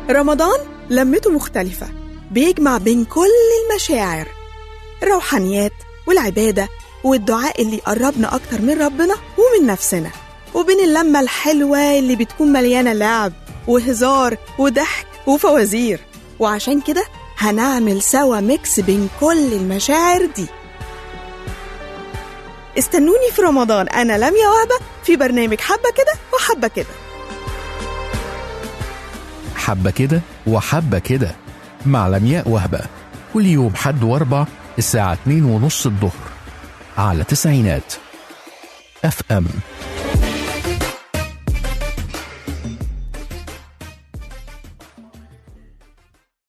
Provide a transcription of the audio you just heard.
رمضان لمته مختلفة بيجمع بين كل المشاعر الروحانيات والعبادة والدعاء اللي يقربنا أكتر من ربنا ومن نفسنا وبين اللمة الحلوة اللي بتكون مليانة لعب وهزار وضحك وفوازير وعشان كده هنعمل سوا ميكس بين كل المشاعر دي استنوني في رمضان أنا لميا وهبة في برنامج حبة كده وحبة كده حبة كده وحبة كده مع لمياء وهبة كل يوم حد واربع الساعة 2 ونص الظهر على تسعينات اف ام